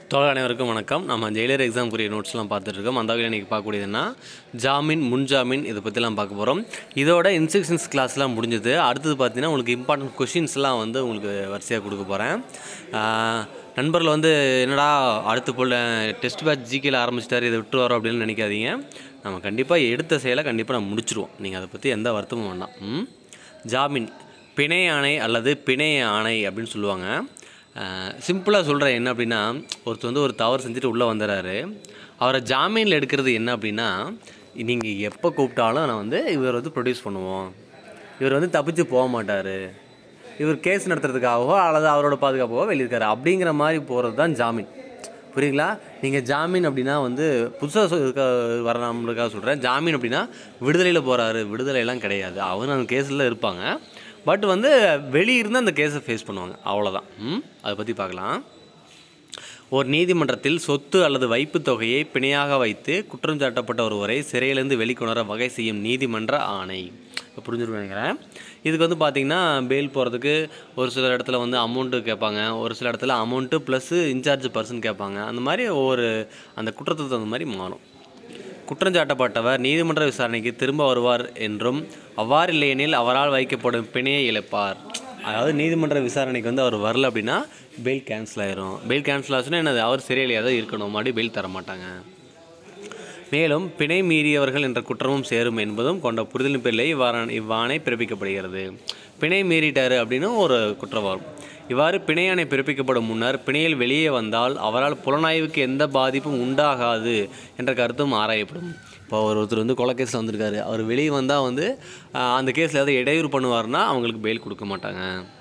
தோழர் அனைவருக்கும் வணக்கம் நம்ம ஜெயிலர் எக்ஸாம்க்குரிய நோட்ஸ்லாம் பார்த்துட்டு இருக்கோம் அந்த வகையில் இன்றைக்கி பார்க்கக்கூடியதுன்னா ஜாமீன் முன்ஜாமீன் இதை பற்றிலாம் பார்க்க போகிறோம் இதோட இன்ஸ்ட்ரக்ஷன்ஸ் கிளாஸ்லாம் முடிஞ்சது அடுத்தது பார்த்தீங்கன்னா உங்களுக்கு இம்பார்ட்டன்ட் கொஷின்ஸ்லாம் வந்து உங்களுக்கு வரிசையாக கொடுக்க போகிறேன் நண்பர்கள் வந்து என்னடா அடுத்து போல் டெஸ்ட் பேட்ச் ஜிகேல ஆரம்பிச்சிட்டாரு இதை விட்டு வரோம் அப்படின்னு நினைக்காதீங்க நம்ம கண்டிப்பாக எடுத்த செயலை கண்டிப்பாக நம்ம முடிச்சிருவோம் நீங்கள் அதை பற்றி எந்த வருத்தமும் வேண்டாம் ம்? ஜாமீன் பிணை ஆணை அல்லது பிணை ஆணை அப்படின்னு சொல்லுவாங்க சிம்பிளாக சொல்கிறேன் என்ன அப்படின்னா ஒருத்தர் வந்து ஒரு தவறு செஞ்சுட்டு உள்ளே வந்துடுறாரு அவரை ஜாமீனில் எடுக்கிறது என்ன அப்படின்னா நீங்கள் எப்போ கூப்பிட்டாலும் நான் வந்து இவர் வந்து ப்ரொடியூஸ் பண்ணுவோம் இவர் வந்து தப்பிச்சு போக மாட்டார் இவர் கேஸ் நடத்துறதுக்காகவோ அல்லது அவரோட பாதுகாப்பாகவோ வெளியிருக்காரு அப்படிங்கிற மாதிரி போகிறது தான் ஜாமீன் புரியுங்களா நீங்கள் ஜாமீன் அப்படின்னா வந்து புதுசாக வர நம்மளுக்காக சொல்கிறேன் ஜாமீன் அப்படின்னா விடுதலையில் போகிறாரு விடுதலையெல்லாம் கிடையாது அவர் அந்த கேஸில் இருப்பாங்க பட் வந்து வெளியிருந்து அந்த கேஸை ஃபேஸ் பண்ணுவாங்க அவ்வளோதான் ம் அதை பற்றி பார்க்கலாம் ஒரு நீதிமன்றத்தில் சொத்து அல்லது வைப்புத் தொகையை பிணையாக வைத்து குற்றம் சாட்டப்பட்ட ஒருவரை சிறையிலிருந்து வெளிக்கொணர வகை செய்யும் நீதிமன்ற ஆணை இப்போ புரிஞ்சிருக்கும் நினைக்கிறேன் இதுக்கு வந்து பார்த்திங்கன்னா பெயில் போகிறதுக்கு ஒரு சில இடத்துல வந்து அமௌண்ட்டு கேட்பாங்க ஒரு சில இடத்துல அமௌண்ட்டு ப்ளஸ்ஸு இன்சார்ஜ் பர்சன் கேட்பாங்க அந்த மாதிரி ஒவ்வொரு அந்த குற்றத்துக்கு தகுந்த மாதிரி மாறும் குற்றஞ்சாட்டப்பட்டவர் நீதிமன்ற விசாரணைக்கு திரும்ப வருவார் என்றும் அவ்வாறு இல்லையெனில் அவரால் வைக்கப்படும் பிணையை இழப்பார் அதாவது நீதிமன்ற விசாரணைக்கு வந்து அவர் வரல அப்படின்னா பெயில் கேன்சல் ஆயிரும் பெயில் கேன்சல் ஆச்சுன்னா என்னது அவர் சிறையிலேயே தான் இருக்கணும் மறுபடியும் பெயில் தர மாட்டாங்க மேலும் பிணை மீறியவர்கள் என்ற குற்றமும் சேரும் என்பதும் கொண்ட புரிதலின் பேரில் இவ்வாறான இவ்வாணை பிறப்பிக்கப்படுகிறது பிணை மீறிட்டாரு அப்படின்னு ஒரு குற்றம் வரும் இவ்வாறு பிணையாணை பிறப்பிக்கப்படும் முன்னர் பிணையில் வெளியே வந்தால் அவரால் புலனாய்வுக்கு எந்த பாதிப்பும் உண்டாகாது என்ற கருத்தும் ஆராயப்படும் இப்போ ஒரு ஒருத்தர் வந்து கொலை கேஸில் வந்திருக்காரு அவர் வெளியே வந்தால் வந்து ஆஹ், அந்த கேஸில் ஏதாவது இடையூறு பண்ணுவார்னா அவங்களுக்கு பெயில் கொடுக்க மாட்டாங்க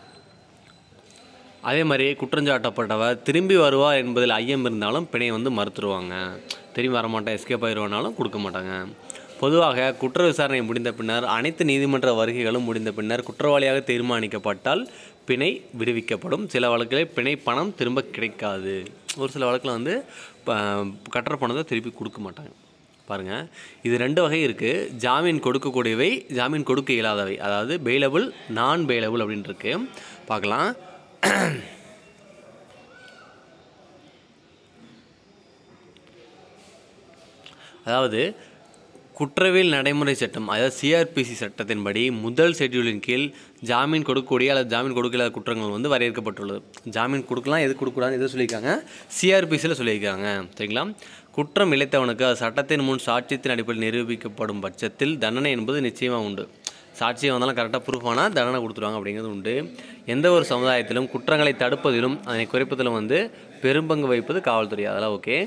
அதே மாதிரி குற்றஞ்சாட்டப்பட்டவர் திரும்பி வருவார் என்பதில் ஐயம் இருந்தாலும் பிணையை வந்து மறுத்துருவாங்க திரும்பி வரமாட்டேன் எஸ்கேப் ஆயிடுவானாலும் கொடுக்க மாட்டாங்க பொதுவாக குற்ற விசாரணை முடிந்த பின்னர் அனைத்து நீதிமன்ற வருகைகளும் முடிந்த பின்னர் குற்றவாளியாக தீர்மானிக்கப்பட்டால் பிணை விடுவிக்கப்படும் சில வழக்குகளில் பிணை பணம் திரும்ப கிடைக்காது ஒரு சில வழக்கில் வந்து ப- கட்டுற பணத்தை திருப்பி கொடுக்க மாட்டாங்க பாருங்கள் இது ரெண்டு வகை இருக்குது ஜாமீன் கொடுக்கக்கூடியவை ஜாமீன் கொடுக்க இயலாதவை அதாவது பெயிலபிள் நான் பெயிலபிள் அப்படின்னு இருக்கு பார்க்கலாம் அதாவது குற்றவியல் நடைமுறை சட்டம் அதாவது சிஆர்பிசி சட்டத்தின்படி முதல் ஷெட்யூலின் கீழ் ஜாமீன் கொடுக்கக்கூடிய அல்லது ஜாமீன் கொடுக்கலாத குற்றங்கள் வந்து வரையறுக்கப்பட்டுள்ளது ஜாமீன் கொடுக்கலாம் எது கொடுக்கூடாது எது சொல்லியிருக்காங்க சிஆர்பிசியில் சொல்லியிருக்காங்க சரிங்களா குற்றம் இழைத்தவனுக்கு அது சட்டத்தின் முன் சாட்சியத்தின் அடிப்படையில் நிரூபிக்கப்படும் பட்சத்தில் தண்டனை என்பது நிச்சயமாக உண்டு சாட்சியம் வந்தாலும் கரெக்டாக ப்ரூஃப் ஆனால் தண்டனை கொடுத்துருவாங்க அப்படிங்கிறது உண்டு எந்த ஒரு சமுதாயத்திலும் குற்றங்களை தடுப்பதிலும் அதனை குறைப்பதிலும் வந்து பெரும்பங்கு வகிப்பது காவல்துறை அதெல்லாம் ஓகே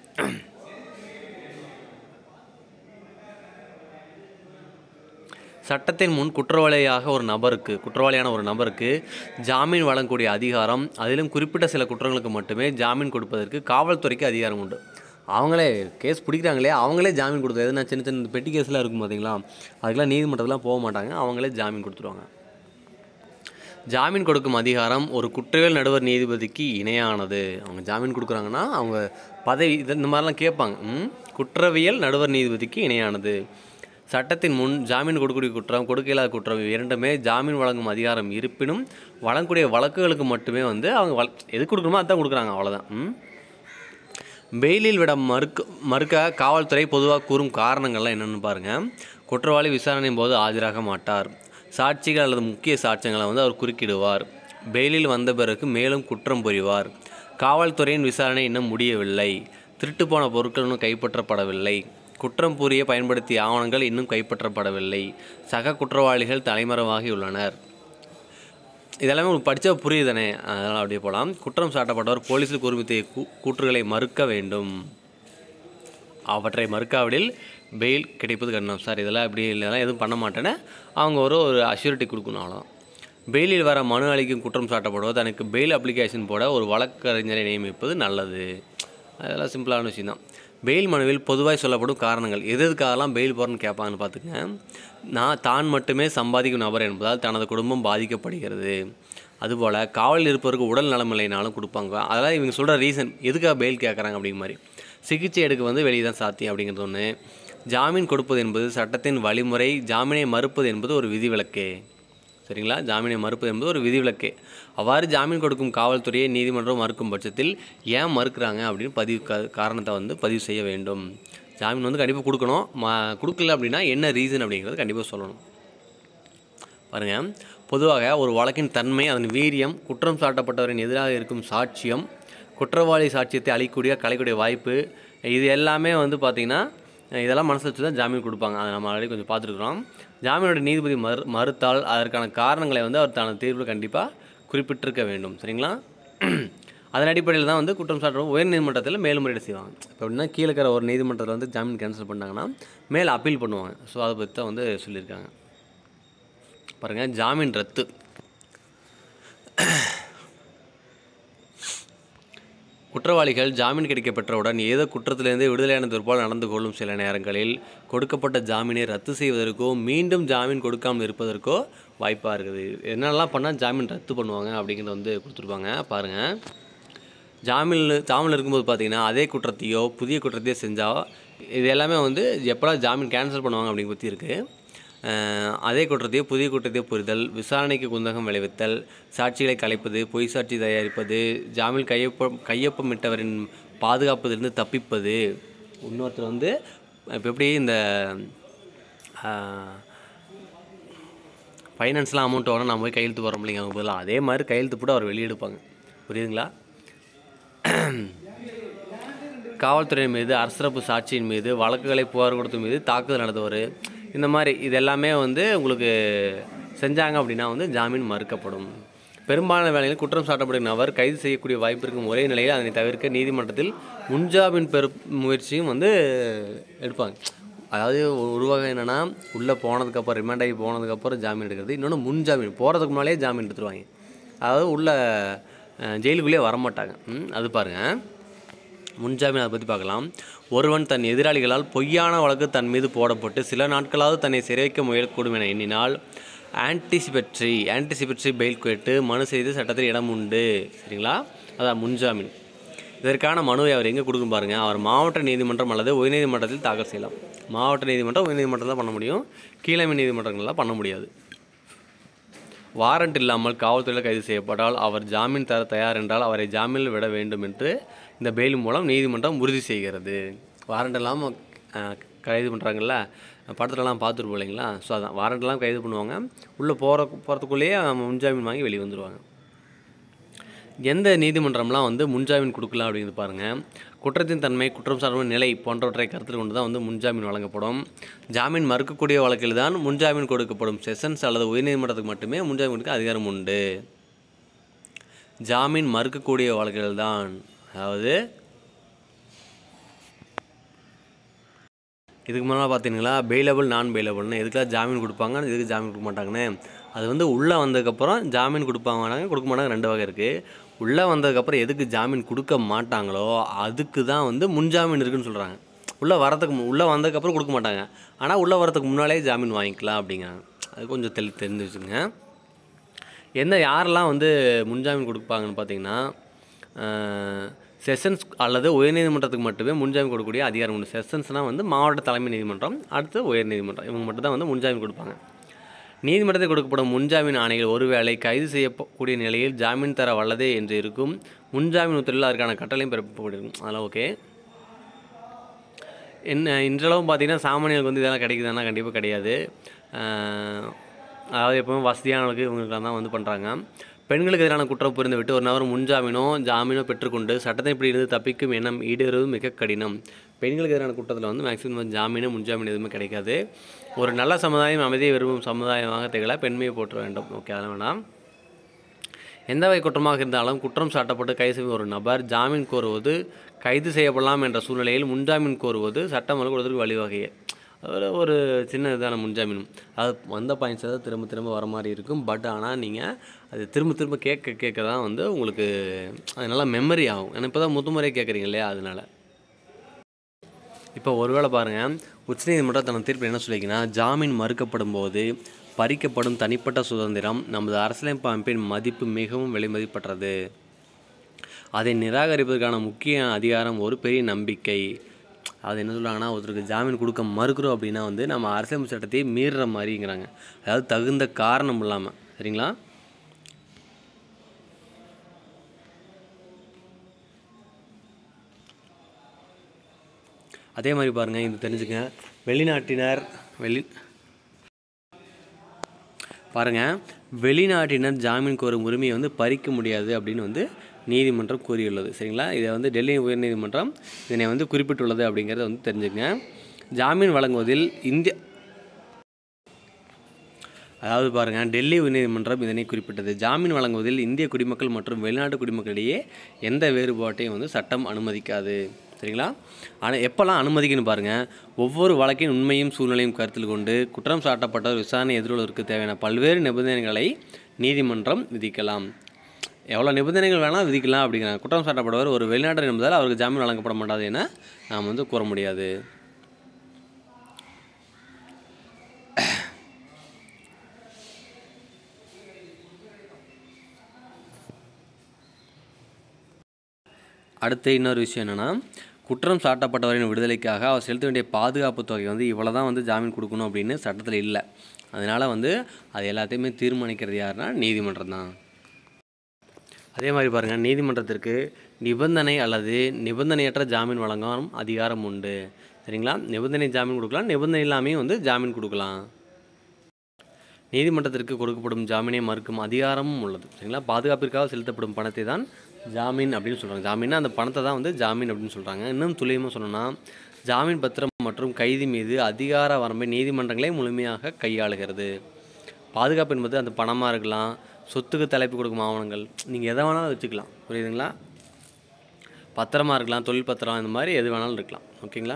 சட்டத்தின் முன் குற்றவாளியாக ஒரு நபருக்கு குற்றவாளியான ஒரு நபருக்கு ஜாமீன் வழங்கக்கூடிய அதிகாரம் அதிலும் குறிப்பிட்ட சில குற்றங்களுக்கு மட்டுமே ஜாமீன் கொடுப்பதற்கு காவல்துறைக்கு அதிகாரம் உண்டு அவங்களே கேஸ் பிடிக்கிறாங்களே அவங்களே ஜாமீன் கொடுத்து எதுனா சின்ன சின்ன பெட்டி கேஸ்லாம் இருக்கும் பார்த்தீங்களா அதுக்கெல்லாம் நீதிமன்றத்துலாம் போக மாட்டாங்க அவங்களே ஜாமீன் கொடுத்துருவாங்க ஜாமீன் கொடுக்கும் அதிகாரம் ஒரு குற்றவியல் நடுவர் நீதிபதிக்கு இணையானது அவங்க ஜாமீன் கொடுக்குறாங்கன்னா அவங்க பதவி இது இந்த மாதிரிலாம் கேட்பாங்க ம்? குற்றவியல் நடுவர் நீதிபதிக்கு இணையானது சட்டத்தின் முன் ஜாமீன் கொடுக்கக்கூடிய குற்றம் கொடுக்க இயலாத குற்றம் இவை இரண்டுமே ஜாமீன் வழங்கும் அதிகாரம் இருப்பினும் வழங்கக்கூடிய வழக்குகளுக்கு மட்டுமே வந்து அவங்க வழ எது கொடுக்கணுமோ அதான் கொடுக்குறாங்க அவ்வளோதான் ம்? பெயிலில் விட மறுக்க மறுக்க காவல்துறை பொதுவாக கூறும் காரணங்கள்லாம் என்னென்னு பாருங்கள் குற்றவாளி விசாரணையின் போது ஆஜராக மாட்டார் சாட்சிகள் அல்லது முக்கிய சாட்சியங்களை வந்து அவர் குறுக்கிடுவார் பெயிலில் வந்த பிறகு மேலும் குற்றம் புரிவார் காவல்துறையின் விசாரணை இன்னும் முடியவில்லை திருட்டு போன பொருட்கள் இன்னும் கைப்பற்றப்படவில்லை குற்றம் புரிய பயன்படுத்திய ஆவணங்கள் இன்னும் கைப்பற்றப்படவில்லை சக குற்றவாளிகள் தலைமறைவாகியுள்ளனர் இதெல்லாமே உங்களுக்கு படித்தா புரியுதானே அதனால் அப்படியே போகலாம் குற்றம் சாட்டப்பட்டவர் போலீஸில் குறிப்பித்த கூ கூற்றுகளை மறுக்க வேண்டும் அவற்றை மறுக்காவிடில் பெயில் கிடைப்பது கடினம் சார் இதெல்லாம் இப்படி இதெல்லாம் எதுவும் பண்ண மாட்டேன்னு அவங்க ஒரு ஒரு அஷ்யூரிட்டி கொடுக்கணும் அவ்வளோ பெயிலில் வர மனு அளிக்கும் குற்றம் சாட்டப்படுவது தனக்கு பெயில் அப்ளிகேஷன் போட ஒரு வழக்கறிஞரை நியமிப்பது நல்லது அதெல்லாம் சிம்பிளான விஷயம் தான் பெயில் மனுவில் பொதுவாய் சொல்லப்படும் காரணங்கள் எது எதுக்காகலாம் பெயில் போகிறேன்னு கேட்பாங்கன்னு பார்த்துக்கங்க நான் தான் மட்டுமே சம்பாதிக்கும் நபர் என்பதால் தனது குடும்பம் பாதிக்கப்படுகிறது அதுபோல் காவலில் இருப்பவருக்கு உடல் நலமில்லைனாலும் கொடுப்பாங்க அதெல்லாம் இவங்க சொல்கிற ரீசன் எதுக்காக பெயில் கேட்குறாங்க அப்படிங்கிற மாதிரி சிகிச்சை எடுக்க வந்து வெளியே தான் சாத்தியம் அப்படிங்கிறது ஒன்று ஜாமீன் கொடுப்பது என்பது சட்டத்தின் வழிமுறை ஜாமீனை மறுப்பது என்பது ஒரு விதிவிலக்கே சரிங்களா ஜாமீனை மறுப்பது என்பது ஒரு விதிவிலக்கே அவ்வாறு ஜாமீன் கொடுக்கும் காவல்துறையை நீதிமன்றம் மறுக்கும் பட்சத்தில் ஏன் மறுக்கிறாங்க அப்படின்னு பதிவு கா காரணத்தை வந்து பதிவு செய்ய வேண்டும் ஜாமீன் வந்து கண்டிப்பாக கொடுக்கணும் மா கொடுக்கல அப்படின்னா என்ன ரீசன் அப்படிங்கிறது கண்டிப்பாக சொல்லணும் பாருங்கள் பொதுவாக ஒரு வழக்கின் தன்மை அதன் வீரியம் குற்றம் சாட்டப்பட்டவரின் எதிராக இருக்கும் சாட்சியம் குற்றவாளி சாட்சியத்தை அழிக்கக்கூடிய கலைக்கூடிய வாய்ப்பு இது எல்லாமே வந்து பார்த்திங்கன்னா இதெல்லாம் மனசில் வச்சு தான் ஜாமீன் கொடுப்பாங்க அதை நம்ம ஆல்ரெடி கொஞ்சம் பார்த்துருக்குறோம் ஜாமீனோட நீதிபதி மறு மறுத்தால் அதற்கான காரணங்களை வந்து அவர் தனது தீர்வில் கண்டிப்பாக குறிப்பிட்டிருக்க வேண்டும் சரிங்களா அதன் அடிப்படையில் தான் வந்து குற்றம் சாட்டுறவங்க உயர் நீதிமன்றத்தில் மேல்முறையீடு செய்வாங்க இப்போ எப்படின்னா கீழே இருக்கிற ஒரு நீதிமன்றத்தில் வந்து ஜாமீன் கேன்சல் பண்ணாங்கன்னா மேலே அப்பீல் பண்ணுவாங்க ஸோ அதை பற்றி தான் வந்து சொல்லியிருக்காங்க பாருங்கள் ஜாமீன் ரத்து குற்றவாளிகள் ஜாமீன் கிடைக்கப்பெற்றவுடன் ஏதோ குற்றத்திலிருந்து விடுதலையானது போல் நடந்து கொள்ளும் சில நேரங்களில் கொடுக்கப்பட்ட ஜாமீனை ரத்து செய்வதற்கோ மீண்டும் ஜாமீன் கொடுக்காமல் இருப்பதற்கோ வாய்ப்பாக இருக்குது என்னெல்லாம் பண்ணால் ஜாமீன் ரத்து பண்ணுவாங்க அப்படிங்கிறத வந்து கொடுத்துருப்பாங்க பாருங்கள் ஜாமீனில் ஜாமீனில் இருக்கும்போது பார்த்தீங்கன்னா அதே குற்றத்தையோ புதிய குற்றத்தையோ செஞ்சால் இது எல்லாமே வந்து எப்போலாம் ஜாமீன் கேன்சல் பண்ணுவாங்க அப்படிங்க பற்றி இருக்குது அஹ் அதே குற்றத்தையோ புதிய குற்றத்தையோ புரிதல் விசாரணைக்கு குந்தகம் விளைவித்தல் சாட்சிகளை கலைப்பது பொய் சாட்சி தயாரிப்பது ஜாமீன் கையொப்பம் கையொப்பமிட்டவரின் பாதுகாப்பதிலிருந்து தப்பிப்பது இன்னொருத்தர் வந்து இப்போ எப்படி இந்த ஃபைனான்ஸ்லாம் அமௌண்ட் வரும் நம்ம போய் கையெழுத்து போகிறோம் இல்லைங்க அவங்க பதிலாக அதே மாதிரி கையெழுத்து போட்டு அவர் வெளியெடுப்பாங்க புரியுதுங்களா காவல்துறை மீது அரசரப்பு சாட்சியின் மீது வழக்குகளை புகார் கொடுத்த மீது தாக்குதல் நடத்துவர் இந்த மாதிரி இது எல்லாமே வந்து உங்களுக்கு செஞ்சாங்க அப்படின்னா வந்து ஜாமீன் மறுக்கப்படும் பெரும்பாலான வேலையில் குற்றம் சாட்டப்படும் நபர் கைது செய்யக்கூடிய வாய்ப்பு இருக்கும் ஒரே நிலையில் அதனை தவிர்க்க நீதிமன்றத்தில் முன்ஜாமீன் பெரு முயற்சியும் வந்து எடுப்பாங்க அதாவது ஒரு வகை என்னென்னா உள்ளே போனதுக்கப்புறம் ரிமாண்ட் ஆகி போனதுக்கப்புறம் ஜாமீன் எடுக்கிறது இன்னொன்று முன் ஜாமீன் போகிறதுக்கு முன்னாலே ஜாமீன் எடுத்துருவாங்க அதாவது உள்ள அஹ், ஜெயிலுக்குள்ளேயே வரமாட்டாங்க ம், அது பாருங்கள் முன்ஜாமீன் அதை பற்றி பார்க்கலாம் ஒருவன் தன் எதிராளிகளால் பொய்யான வழக்கு தன் மீது போடப்பட்டு சில நாட்களாவது தன்னை சிறைக்க முயலக்கூடும் என எண்ணினால் ஆன்டிசிபெட்ரி ஆன்டிசிபெட்ரி பெயில் கேட்டு மனு செய்து சட்டத்தில் இடம் உண்டு சரிங்களா அதான் முன்ஜாமீன் இதற்கான மனுவை அவர் எங்கே கொடுக்கும் பாருங்க அவர் மாவட்ட நீதிமன்றம் அல்லது உயர்நீதிமன்றத்தில் தாக்கல் செய்யலாம் மாவட்ட நீதிமன்றம் உயர்நீதிமன்றம் தான் பண்ண முடியும் கீழமை நீதிமன்றங்கள்லாம் பண்ண முடியாது வாரண்ட் இல்லாமல் காவல்துறையில் கைது செய்யப்பட்டால் அவர் ஜாமீன் தர தயார் என்றால் அவரை ஜாமீனில் விட வேண்டும் என்று இந்த பெயில் மூலம் நீதிமன்றம் உறுதி செய்கிறது வாரண்ட் இல்லாமல் அஹ், கைது பண்ணுறாங்கல்ல படத்துலலாம் பார்த்துருப்போம் இல்லைங்களா ஸோ அதான் வாரண்ட் இல்லாமல் கைது பண்ணுவாங்க உள்ளே போகிற போகிறதுக்குள்ளேயே முன்ஜாமீன் வாங்கி வெளியே வந்துடுவாங்க எந்த நீதிமன்றம்லாம் வந்து முன்ஜாமீன் கொடுக்கலாம் அப்படிங்கிறது பாருங்கள் குற்றத்தின் தன்மை குற்றம் சார்ந்த நிலை போன்றவற்றை கருத்தில் கொண்டு தான் வந்து முன்ஜாமீன் வழங்கப்படும் ஜாமீன் மறுக்கக்கூடிய வழக்கில் தான் முன்ஜாமீன் கொடுக்கப்படும் செஷன்ஸ் அல்லது உயர்நீதிமன்றத்துக்கு மட்டுமே முன்ஜாமீன் கொடுக்க அதிகாரம் உண்டு ஜாமீன் மறுக்கக்கூடிய வழக்குகள் தான் அதாவது இதுக்கு முன்னால் பார்த்தீங்களா பெயிலபிள் நான் பெயிலபிள்னு எதுக்கெல்லாம் ஜாமீன் கொடுப்பாங்க எதுக்கு ஜாமீன் கொடுக்க மாட்டாங்கன்னு அது வந்து உள்ளே வந்ததுக்கப்புறம் ஜாமீன் கொடுப்பாங்க கொடுக்க மாட்டாங்க ரெண்டு வகை இருக்குது உள்ளே வந்ததுக்கப்புறம் எதுக்கு ஜாமீன் கொடுக்க மாட்டாங்களோ அதுக்கு தான் வந்து முன்ஜாமீன் இருக்குன்னு சொல்கிறாங்க உள்ளே வரதுக்கு மு- உள்ளே வந்ததுக்கப்புறம் கொடுக்க மாட்டாங்க ஆனால் உள்ளே வரதுக்கு முன்னாலே ஜாமீன் வாங்கிக்கலாம் அப்படிங்கிறாங்க அது கொஞ்சம் தெளி தெரிஞ்சு வச்சுங்க எந்த யாரெல்லாம் வந்து முன்ஜாமீன் கொடுப்பாங்கன்னு பார்த்தீங்கன்னா செஷன்ஸ் அல்லது உயர்நீதிமன்றத்துக்கு மட்டுமே முன்ஜாமீன் கொடுக்கக்கூடிய அதிகாரம் உண்டு செஷன்ஸ்னால் வந்து மாவட்ட தலைமை நீதிமன்றம் அடுத்து உயர்நீதிமன்றம் இவங்க மட்டும் தான் வந்து முன்ஜாமீன் கொடுப்பாங்க நீதிமன்றத்தில் கொடுக்கப்படும் முன்ஜாமீன் ஆணைகள் ஒருவேளை கைது செய்யக்கூடிய நிலையில் ஜாமீன் தர வல்லதே என்று இருக்கும் முன்ஜாமீன் உத்தரவில் அதற்கான கட்டளையும் பிறப்பிக்கப்பட்டிருக்கும் அதெல்லாம் ஓகே என்ன இன்றளவும் பார்த்தீங்கன்னா சாமானியர்களுக்கு வந்து இதெல்லாம் கிடைக்குதுன்னா கண்டிப்பாக கிடையாது ஆஹ் அதாவது எப்பவுமே வசதியானவங்களுக்கு இவங்களுக்கு தான் வந்து பண்ணுறாங்க பெண்களுக்கு எதிரான குற்றம் புரிந்து விட்டு ஒரு நபர் முன்ஜாமீனோ ஜாமீனோ பெற்றுக்கொண்டு சட்டத்தை இப்படி இருந்து தப்பிக்கும் எண்ணம் ஈடேறுவது மிக கடினம் பெண்களுக்கு எதிரான குற்றத்தில் வந்து மேக்ஸிமம் ஜாமீனோ முன்ஜாமீன் எதுவுமே கிடைக்காது ஒரு நல்ல சமுதாயம் அமைதியை விரும்பும் சமுதாயமாக திகழ பெண்மையை போற்ற வேண்டும் ஓகே அதெல்லாம் வேணாம் எந்த வகை குற்றமாக இருந்தாலும் குற்றம் சாட்டப்பட்டு கைது செய்யும் ஒரு நபர் ஜாமீன் கோருவது கைது செய்யப்படலாம் என்ற சூழ்நிலையில் முன்ஜாமீன் கோருவது சட்டம் அமல் கொடுத்ததற்கு வழிவகையே ஒரு ஒரு சின்ன இதான முன்ஜாமீன் அது வந்த பாயிண்ட்ஸ் தான் திரும்ப திரும்ப வர மாதிரி இருக்கும் பட் ஆனால் நீங்கள் அது திரும்ப திரும்ப கேட்க கேட்க தான் வந்து உங்களுக்கு அது நல்லா மெமரி ஆகும் ஏன்னா இப்போ தான் முத்துமுறை கேட்குறீங்க இல்லையா அதனால இப்போ ஒருவேளை பாருங்கள் உச்சநீதிமன்றம் தனது தீர்ப்பில் என்ன சொல்லியிருக்குன்னா ஜாமீன் மறுக்கப்படும் போது பறிக்கப்படும் தனிப்பட்ட சுதந்திரம் நமது அரசியலமைப்பு அமைப்பின் மதிப்பு மிகவும் விலைமதிப்பற்றது அதை நிராகரிப்பதற்கான முக்கிய அதிகாரம் ஒரு பெரிய நம்பிக்கை அது என்ன சொல்கிறாங்கன்னா ஒருத்தருக்கு ஜாமீன் கொடுக்க மறுக்கிறோம் அப்படின்னா வந்து நம்ம அரசியலமைப்பு சட்டத்தை மீறுற மாதிரிங்கிறாங்க அதாவது தகுந்த காரணம் இல்லாமல் சரிங்களா அதே மாதிரி பாருங்கள் இது தெரிஞ்சுக்கங்க வெளிநாட்டினர் வெளி பாருங்கள் வெளிநாட்டினர் ஜாமீன் கோரும் உரிமையை வந்து பறிக்க முடியாது அப்படின்னு வந்து நீதிமன்றம் கூறியுள்ளது சரிங்களா இதை வந்து டெல்லி உயர்நீதிமன்றம் இதனை வந்து குறிப்பிட்டுள்ளது அப்படிங்கிறத வந்து தெரிஞ்சுக்கங்க ஜாமீன் வழங்குவதில் இந்திய அதாவது பாருங்கள் டெல்லி உயர்நீதிமன்றம் இதனை குறிப்பிட்டது ஜாமீன் வழங்குவதில் இந்திய குடிமக்கள் மற்றும் வெளிநாட்டு குடிமக்களிடையே எந்த வேறுபாட்டையும் வந்து சட்டம் அனுமதிக்காது சரிங்களா ஆனால் எப்போல்லாம் அனுமதிக்குன்னு பாருங்கள் ஒவ்வொரு வழக்கின் உண்மையும் சூழ்நிலையும் கருத்தில் கொண்டு குற்றம் சாட்டப்பட்டவர் விசாரணை எதிர்கொள்வதற்கு தேவையான பல்வேறு நிபந்தனைகளை நீதிமன்றம் விதிக்கலாம் எவ்வளோ நிபந்தனைகள் வேணால் விதிக்கலாம் அப்படிங்கிறாங்க குற்றம் சாட்டப்பட்டவர் ஒரு வெளிநாட்டர் என்பதால் அவருக்கு ஜாமீன் வழங்கப்பட மாட்டாது என நாம் வந்து கூற முடியாது அடுத்து இன்னொரு விஷயம் என்னென்னா குற்றம் சாட்டப்பட்டவரின் விடுதலைக்காக அவர் செலுத்த வேண்டிய பாதுகாப்பு தொகை வந்து இவ்வளோ தான் வந்து ஜாமீன் கொடுக்கணும் அப்படின்னு சட்டத்தில் இல்லை அதனால் வந்து அது எல்லாத்தையுமே தீர்மானிக்கிறது யாருன்னா நீதிமன்றம் தான் அதே மாதிரி பாருங்கள் நீதிமன்றத்திற்கு நிபந்தனை அல்லது நிபந்தனையற்ற ஜாமீன் வழங்கும் அதிகாரம் உண்டு சரிங்களா நிபந்தனை ஜாமீன் கொடுக்கலாம் நிபந்தனை இல்லாமையும் வந்து ஜாமீன் கொடுக்கலாம் நீதிமன்றத்திற்கு கொடுக்கப்படும் ஜாமீனை மறுக்கும் அதிகாரமும் உள்ளது சரிங்களா பாதுகாப்பிற்காக செலுத்தப்படும் பணத்தை தான் ஜாமீன் அப்படின்னு சொல்கிறாங்க ஜாமீன்னா அந்த பணத்தை தான் வந்து ஜாமீன் அப்படின்னு சொல்கிறாங்க இன்னும் துல்லியமாக சொல்லணும்னா ஜாமீன் பத்திரம் மற்றும் கைதி மீது அதிகார வரம்பை நீதிமன்றங்களே முழுமையாக கையாளுகிறது பாதுகாப்பு என்பது அந்த பணமாக இருக்கலாம் சொத்துக்கு தலைப்பு கொடுக்கும் ஆவணங்கள் நீங்கள் எதை வேணாலும் வச்சுக்கலாம் புரியுதுங்களா பத்திரமா இருக்கலாம் தொழில் பத்திரம் இந்த மாதிரி எது வேணாலும் இருக்கலாம் ஓகேங்களா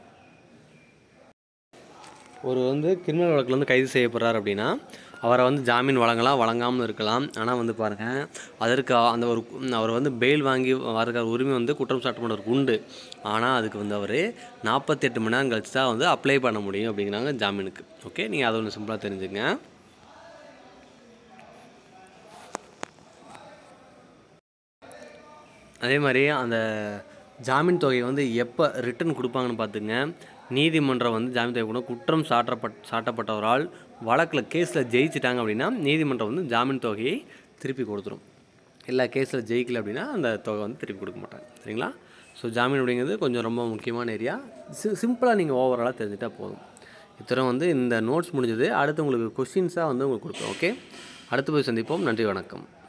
ஒரு வந்து கிரிமினல் வழக்கில் வந்து கைது செய்யப்படுறார் அப்படின்னா அவரை வந்து ஜாமீன் வழங்கலாம் வழங்காமல் இருக்கலாம் ஆனால் வந்து பாருங்கள் அதற்கு அந்த ஒரு அவர் வந்து பெயில் வாங்கி வரக்கிற உரிமை வந்து குற்றம் சாட்டப்பட்டவருக்கு உண்டு ஆனால் அதுக்கு வந்து அவர் நாற்பத்தெட்டு மணி நேரம் கழிச்சு தான் வந்து அப்ளை பண்ண முடியும் அப்படிங்கிறாங்க ஜாமீனுக்கு ஓகே நீங்கள் அதை ஒன்று சிம்பிளாக தெரிஞ்சுங்க அதே மாதிரி அந்த ஜாமீன் தொகையை வந்து எப்போ ரிட்டர்ன் கொடுப்பாங்கன்னு பார்த்துங்க நீதிமன்றம் வந்து ஜாமீன் தொகை கூட குற்றம் சாட்டப்பட் சாட்டப்பட்டவரால் வழக்கில் கேஸில் ஜெயிச்சிட்டாங்க அப்படின்னா நீதிமன்றம் வந்து ஜாமீன் தொகையை திருப்பி கொடுத்துரும் எல்லா கேஸில் ஜெயிக்கல அப்படின்னா அந்த தொகை வந்து திருப்பி கொடுக்க மாட்டாங்க சரிங்களா ஸோ ஜாமீன் அப்படிங்கிறது கொஞ்சம் ரொம்ப முக்கியமான ஏரியா சி சிம்பிளாக நீங்கள் ஓவராலாக தெரிஞ்சுட்டா போதும் இத்தனை வந்து இந்த நோட்ஸ் முடிஞ்சது அடுத்து உங்களுக்கு கொஷின்ஸாக வந்து உங்களுக்கு கொடுப்போம் ஓகே அடுத்து போய் சந்திப்போம் நன்றி வணக்கம்